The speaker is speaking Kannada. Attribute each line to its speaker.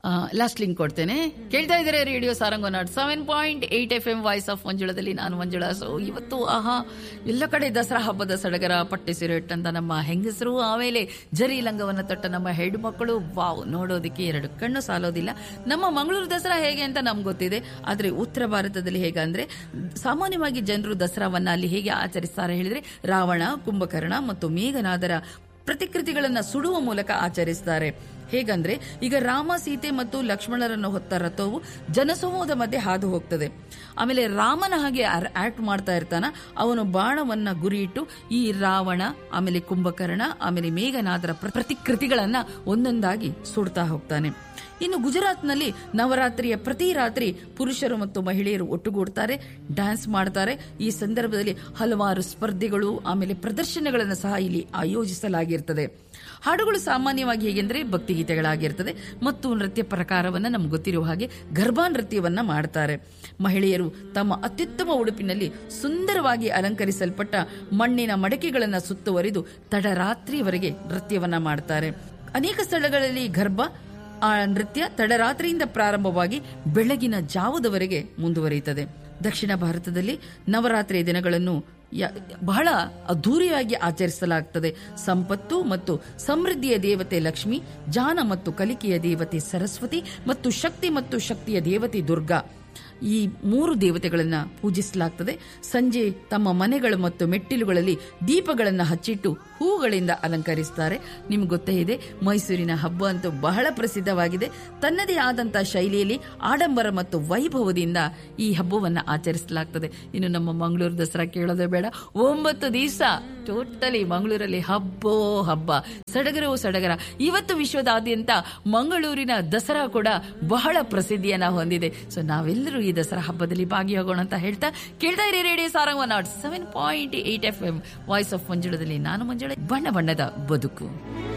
Speaker 1: ಲಾಸ್ಟ್ ಲಿಂಕ್ ಕೊಡ್ತೇನೆ ಕೇಳ್ತಾ ಇದ್ದಾರೆ radio Sarang nought seven point eight F M voice of ಮಂಜುಳದಲ್ಲಿ ನಾನು ಮಂಜುಳಾ ಸೊ ಇವತ್ತು ಆಹಾ ಎಲ್ಲ ಕಡೆ ದಸರಾ ಹಬ್ಬದ ಸಡಗರ ಪಟ್ಟಿ ಸಿರೆಟ್ ಅಂತ ನಮ್ಮ ಹೆಂಗಸರು ಆಮೇಲೆ ಜರಿ ಲಂಗವನ್ನ ತೊಟ್ಟ ನಮ್ಮ ಹೆಣ್ಣು ಮಕ್ಕಳು ವಾವ್ ನೋಡೋದಕ್ಕೆ ಎರಡು ಕಣ್ಣು ಸಾಲೋದಿಲ್ಲ ನಮ್ಮ ಮಂಗಳೂರು ದಸರಾ ಹೇಗೆ ಅಂತ ನಮ್ಗೆ ಗೊತ್ತಿದೆ ಆದ್ರೆ ಉತ್ತರ ಭಾರತದಲ್ಲಿ ಹೇಗೆ ಅಂದ್ರೆ ಸಾಮಾನ್ಯವಾಗಿ ಜನರು ದಸರಾವನ್ನ ಅಲ್ಲಿ ಹೇಗೆ ಆಚರಿಸ್ತಾರೆ ಹೇಳಿದ್ರೆ ರಾವಣ ಕುಂಭಕರ್ಣ ಮತ್ತು ಮೇಘನಾದರ ಪ್ರತಿಕೃತಿಗಳನ್ನ ಸುಡುವ ಮೂಲಕ ಆಚರಿಸ್ತಾರೆ ಹೇಗಂದ್ರೆ ಈಗ ರಾಮ ಸೀತೆ ಮತ್ತು ಲಕ್ಷ್ಮಣರನ್ನು ಹೊತ್ತ ರಥವು ಜನಸಮೂಹದ ಮಧ್ಯೆ ಹಾದು ಹೋಗ್ತದೆ ಆಮೇಲೆ ರಾಮನ ಹಾಗೆ ಆಕ್ಟ್ ಮಾಡ್ತಾ ಇರ್ತಾನ ಅವನು ಬಾಣವನ್ನ ಗುರಿಯಿಟ್ಟು ಈ ರಾವಣ ಆಮೇಲೆ ಕುಂಭಕರ್ಣ ಆಮೇಲೆ ಮೇಘನಾದರ ಪ್ರ- ಪ್ರತಿಕೃತಿಗಳನ್ನ ಒಂದೊಂದಾಗಿ ಸುಡ್ತಾ ಹೋಗ್ತಾನೆ ಇನ್ನು ಗುಜರಾತ್ನಲ್ಲಿ ನವರಾತ್ರಿಯ ಪ್ರತಿ ರಾತ್ರಿ ಪುರುಷರು ಮತ್ತು ಮಹಿಳೆಯರು ಒಟ್ಟುಗೂಡ್ತಾರೆ ಡ್ಯಾನ್ಸ್ ಮಾಡ್ತಾರೆ ಈ ಸಂದರ್ಭದಲ್ಲಿ ಹಲವಾರು ಸ್ಪರ್ಧೆಗಳು ಆಮೇಲೆ ಪ್ರದರ್ಶನಗಳನ್ನು ಸಹ ಇಲ್ಲಿ ಆಯೋಜಿಸಲಾಗಿರ್ತದೆ ಹಾಡುಗಳು ಸಾಮಾನ್ಯವಾಗಿ ಹೇಗೆಂದ್ರೆ ಭಕ್ತಿಗೀತೆಗಳಾಗಿರ್ತದೆ ಮತ್ತು ನೃತ್ಯ ಪ್ರಕಾರವನ್ನ ನಮ್ಗೆ ಗೊತ್ತಿರುವ ಹಾಗೆ ಗರ್ಭಾ ನೃತ್ಯವನ್ನ ಮಾಡ್ತಾರೆ ಮಹಿಳೆಯರು ತಮ್ಮ ಅತ್ಯುತ್ತಮ ಉಡುಪಿನಲ್ಲಿ ಸುಂದರವಾಗಿ ಅಲಂಕರಿಸಲ್ಪಟ್ಟ ಮಣ್ಣಿನ ಮಡಕೆಗಳನ್ನ ಸುತ್ತುವರಿದು ತಡರಾತ್ರಿಯವರೆಗೆ ನೃತ್ಯವನ್ನ ಮಾಡ್ತಾರೆ ಅನೇಕ ಸ್ಥಳಗಳಲ್ಲಿ ಗರ್ಭ ಆ ನೃತ್ಯ ತಡರಾತ್ರಿಯಿಂದ ಪ್ರಾರಂಭವಾಗಿ ಬೆಳಗಿನ ಜಾವದವರೆಗೆ ಮುಂದುವರಿಯುತ್ತದೆ ದಕ್ಷಿಣ ಭಾರತದಲ್ಲಿ ನವರಾತ್ರಿಯ ದಿನಗಳನ್ನು ಯ- ಬಹಳ ಅದ್ಧೂರಿಯಾಗಿ ಆಚರಿಸಲಾಗುತ್ತದೆ ಸಂಪತ್ತು ಮತ್ತು ಸಮೃದ್ಧಿಯ ದೇವತೆ ಲಕ್ಷ್ಮಿ ಜಾನ ಮತ್ತು ಕಲಿಕೆಯ ದೇವತೆ ಸರಸ್ವತಿ ಮತ್ತು ಶಕ್ತಿ ಮತ್ತು ಶಕ್ತಿಯ ದೇವತೆ ದುರ್ಗಾ ಈ ಮೂರು ದೇವತೆಗಳನ್ನ ಪೂಜಿಸಲಾಗ್ತದೆ ಸಂಜೆ ತಮ್ಮ ಮನೆಗಳು ಮತ್ತು ಮೆಟ್ಟಿಲುಗಳಲ್ಲಿ ದೀಪಗಳನ್ನು ಹಚ್ಚಿಟ್ಟು ಹೂಗಳಿಂದ ಅಲಂಕರಿಸ್ತಾರೆ ನಿಮ್ಗೆ ಗೊತ್ತೇ ಇದೆ ಮೈಸೂರಿನ ಹಬ್ಬ ಅಂತೂ ಬಹಳ ಪ್ರಸಿದ್ಧವಾಗಿದೆ ತನ್ನದೇ ಆದಂತಹ ಶೈಲಿಯಲ್ಲಿ ಆಡಂಬರ ಮತ್ತು ವೈಭವದಿಂದ ಈ ಹಬ್ಬವನ್ನ ಆಚರಿಸಲಾಗ್ತದೆ ಇನ್ನು ನಮ್ಮ ಮಂಗಳೂರು ದಸರಾ ಕೇಳೋದೇ ಬೇಡ ಒಂಬತ್ತು ದಿವಸ ಟೋಟಲಿ ಮಂಗಳೂರಲ್ಲಿ ಹಬ್ಬೋ ಹಬ್ಬ ಸಡಗರವೋ ಸಡಗರ ಇವತ್ತು ವಿಶ್ವದಾದ್ಯಂತ ಮಂಗಳೂರಿನ ದಸರಾ ಕೂಡ ಬಹಳ ಪ್ರಸಿದ್ಧಿಯನ್ನ ಹೊಂದಿದೆ ಸೊ ನಾವೆಲ್ಲರೂ ಈ ದಸರಾ ಹಬ್ಬದಲ್ಲಿ ಭಾಗಿಯಾಗೋಣ ಅಂತ ಹೇಳ್ತಾ ಕೇಳ್ತಾ ಇರಿ radio Sarang one nought seven point eight F M voice of ಮಂಜುಳದಲ್ಲಿ ನಾನು ಮಂಜುಳ ಬಣ್ಣ ಬಣ್ಣದ ಬದುಕು